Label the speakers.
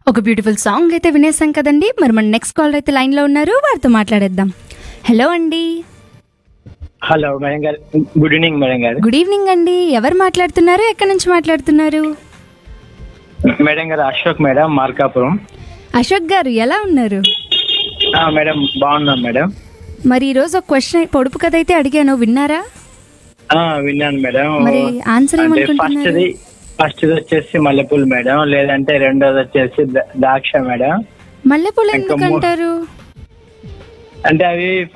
Speaker 1: ఒక beautiful song అయితే వినేసాం కదండి మరి మన నెక్స్ట్ కాలర్ అయితే లైన్లో ఉన్నారు వారితో మాట్లాడేద్దాం హలో అండి
Speaker 2: hello madam garu good evening madam garu
Speaker 1: good evening అండి ఎవరు మాట్లాడుతున్నారు ఎక్కడి నుంచి మాట్లాడుతున్నారు
Speaker 2: మేడం గారు అశోక్ మేడం మార్కాపురం
Speaker 1: అశోక్ గారు ఎలా ఉన్నారు
Speaker 2: ఆ, మేడం బాగున్నాం మేడం
Speaker 1: మరి ఈరోజు ఒక క్వశ్చన్ పొడుపు కథ అయితే అడిగాను విన్నారా
Speaker 2: ఆ, విన్నాను మేడం
Speaker 1: మరి ఆన్సర్
Speaker 2: అంటే
Speaker 1: ఏమనుకుంటున్నారు
Speaker 2: ఫస్ట్ది ఫస్ట్ది వచ్చేసి మల్లెపూలు మేడం లేదంటే రెండోది వచ్చేసి ద- ద్రాక్ష మేడం
Speaker 1: మల్లెపూలు
Speaker 2: ఇంకా
Speaker 1: ఎందుకు
Speaker 2: మూ-
Speaker 1: అంటారు
Speaker 2: అంటే అవి